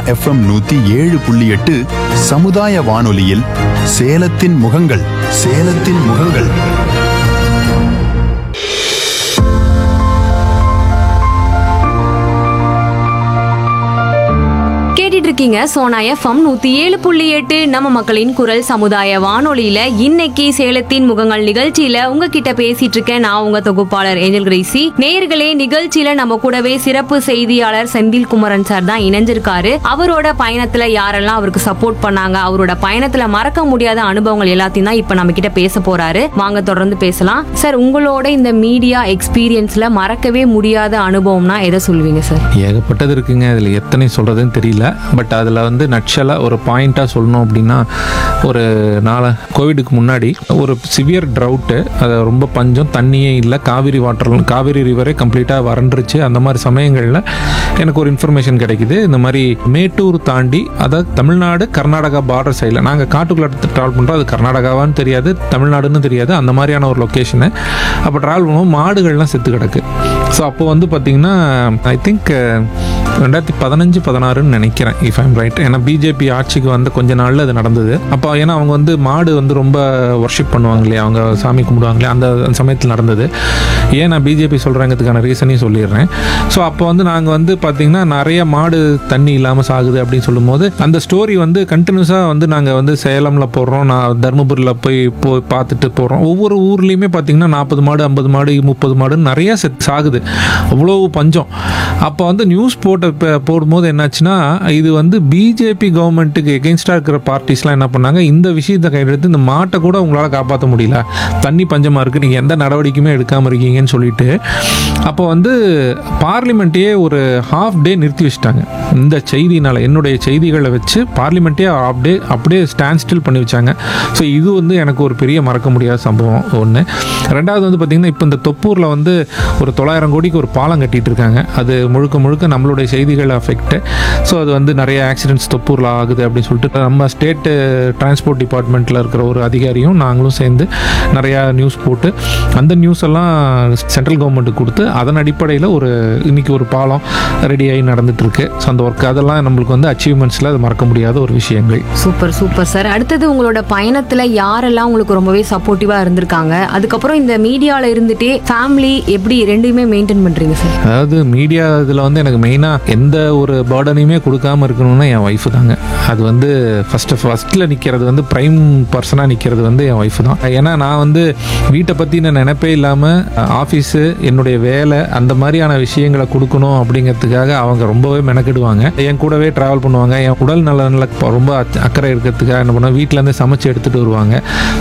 FM நூத்தி ஏழு புள்ளி எட்டு சமுதாய வானொலியில் சேலத்தின் முகங்கள் சேலத்தின் முகங்கள் கேட்டுட்டு இருக்கீங்க சோனா எஃப்எம் நூத்தி ஏழு புள்ளி எட்டு நம்ம மக்களின் குரல் சமுதாய வானொலியில இன்னைக்கு சேலத்தின் முகங்கள் நிகழ்ச்சியில உங்ககிட்ட பேசிட்டு இருக்கேன் நான் உங்க தொகுப்பாளர் ஏஞ்சல் கிரேசி நேயர்களே நிகழ்ச்சியில நம்ம கூடவே சிறப்பு செய்தியாளர் செந்தில் குமரன் சார் தான் இணைஞ்சிருக்காரு அவரோட பயணத்துல யாரெல்லாம் அவருக்கு சப்போர்ட் பண்ணாங்க அவரோட பயணத்துல மறக்க முடியாத அனுபவங்கள் எல்லாத்தையும் தான் இப்ப நம்ம கிட்ட பேச போறாரு வாங்க தொடர்ந்து பேசலாம் சார் உங்களோட இந்த மீடியா எக்ஸ்பீரியன்ஸ்ல மறக்கவே முடியாத அனுபவம்னா எதை சொல்லுவீங்க சார் ஏகப்பட்டது இருக்குங்க இதில் எத்தனை சொல்கிறதுன்னு தெரியல பட் அதில் வந்து நட்சலாக ஒரு பாயிண்ட்டாக சொல்லணும் அப்படின்னா ஒரு நாளை கோவிடுக்கு முன்னாடி ஒரு சிவியர் ட்ரவுட்டு அது ரொம்ப பஞ்சம் தண்ணியே இல்லை காவிரி வாட்டர் காவிரி ரிவரே கம்ப்ளீட்டாக வறண்டுருச்சு அந்த மாதிரி சமயங்களில் எனக்கு ஒரு இன்ஃபர்மேஷன் கிடைக்குது இந்த மாதிரி மேட்டூர் தாண்டி அதாவது தமிழ்நாடு கர்நாடகா பார்டர் சைடில் நாங்கள் காட்டுக்குள்ள ட்ராவல் பண்ணுறோம் அது கர்நாடகாவான்னு தெரியாது தமிழ்நாடுன்னு தெரியாது அந்த மாதிரியான ஒரு லொக்கேஷனு அப்போ ட்ராவல் பண்ணுவோம் மாடுகள்லாம் செத்து கிடக்கு ஸோ அப்போ வந்து பார்த்தீங்கன்னா ஐ திங்க் ரெண்டாயிரத்தி பதினஞ்சு பதினாறுன்னு நினைக்கிறேன் இஃப் ஐம் ரைட் ஏன்னா பிஜேபி ஆட்சிக்கு வந்த கொஞ்ச நாளில் அது நடந்தது அப்போ ஏன்னா அவங்க வந்து மாடு வந்து ரொம்ப ஒர்ஷிப் பண்ணுவாங்க இல்லையா அவங்க சாமி கும்பிடுவாங்க இல்லையா அந்த அந்த சமயத்தில் நடந்தது ஏன் நான் பிஜேபி சொல்கிறாங்கிறதுக்கான ரீசனையும் சொல்லிடுறேன் ஸோ அப்போ வந்து நாங்கள் வந்து பார்த்திங்கன்னா நிறைய மாடு தண்ணி இல்லாமல் சாகுது அப்படின்னு சொல்லும்போது அந்த ஸ்டோரி வந்து கண்டினியூஸாக வந்து நாங்கள் வந்து சேலமில் போடுறோம் நான் தருமபுரியில் போய் போய் பார்த்துட்டு போகிறோம் ஒவ்வொரு ஊர்லேயுமே பார்த்தீங்கன்னா நாற்பது மாடு ஐம்பது மாடு முப்பது மாடுன்னு நிறைய செத் சாகுது அவ்வளோ பஞ்சம் அப்போ வந்து நியூஸ் போட்ட ப- போடும்போது என்னாச்சுன்னா இது வந்து பிஜேபி கவர்மெண்ட்டுக்கு எகென்ஸ்டாக இருக்கிற பார்ட்டிஸ்லாம் என்ன பண்ணாங்க இந்த விஷயத்தை கையெழுத்து இந்த மாட்டை கூட உங்களால் காப்பாற்ற முடியல தண்ணி பஞ்சமாக இருக்குது நீங்கள் எந்த நடவடிக்கையுமே எடுக்காமல் இருக்கீங்கன்னு சொல்லிட்டு அப்போ வந்து பார்லிமெண்ட்டையே ஒரு ஹாஃப் டே நிறுத்தி வச்சுட்டாங்க இந்த செய்தினால என்னுடைய செய்திகளை வச்சு பார்லிமெண்ட்டே ஹாஃப் டே அப்படியே ஸ்டாண்ட் ஸ்டில் பண்ணி வச்சாங்க ஸோ இது வந்து எனக்கு ஒரு பெரிய மறக்க முடியாத சம்பவம் ஒன்று ரெண்டாவது வந்து பார்த்திங்கன்னா இப்போ இந்த தொப்பூரில் வந்து ஒரு தொள்ளாயிரம் கோடிக்கு ஒரு பாலம் கட்டிட்டு இருக்காங்க அது முழுக்க முழுக்க நம்மளுடைய செய்திகள் அஃபெக்ட் ஸோ அது வந்து நிறைய ஆக்சிடென்ட்ஸ் தொப்பூரில் ஆகுது அப்படின்னு சொல்லிட்டு நம்ம ஸ்டேட்டு டிரான்ஸ்போர்ட் டிபார்ட்மெண்ட்டில் இருக்கிற ஒரு அதிகாரியும் நாங்களும் சேர்ந்து நிறையா நியூஸ் போட்டு அந்த நியூஸ் எல்லாம் சென்ட்ரல் கவர்மெண்ட்டுக்கு கொடுத்து அதன் அடிப்படையில் ஒரு இன்னைக்கு ஒரு பாலம் ரெடி ஆகி நடந்துட்டு இருக்கு ஸோ அந்த ஒர்க் அதெல்லாம் நம்மளுக்கு வந்து அச்சீவ்மெண்ட்ஸில் அது மறக்க முடியாத ஒரு விஷயங்கள் சூப்பர் சூப்பர் சார் அடுத்தது உங்களோட பயணத்துல யாரெல்லாம் உங்களுக்கு ரொம்பவே சப்போர்ட்டிவா இருந்திருக்காங்க அதுக்கப்புறம் இந்த மீடியால இருந்துட்டே ஃபேமிலி எப்படி ரெண்டையுமே மெயின்டைன் பண்றீங்க சார் அதாவது மீடியா இதில் வந்து எனக்கு மெயினாக எந்த ஒரு பேர்டனையுமே கொடுக்காம இருக்கணும்னா என் ஒய்ஃபு தாங்க அது வந்து ஃபஸ்ட்டு ஃபஸ்ட்டில் நிற்கிறது வந்து ப்ரைம் பர்சனாக நிற்கிறது வந்து என் ஒய்ஃபு தான் ஏன்னா நான் வந்து வீட்டை பற்றின நினைப்பே இல்லாமல் ஆஃபீஸு என்னுடைய வேலை அந்த மாதிரியான விஷயங்களை கொடுக்கணும் அப்படிங்கிறதுக்காக அவங்க ரொம்பவே மெனக்கிடுவாங்க என் கூடவே ட்ராவல் பண்ணுவாங்க என் உடல் நலனில் ரொம்ப அச்ச- அக்கறை இருக்கிறதுக்காக என்ன பண்ணுவாங்க வீட்டிலேருந்து சமைச்சு எடுத்துகிட்டு வருவாங்க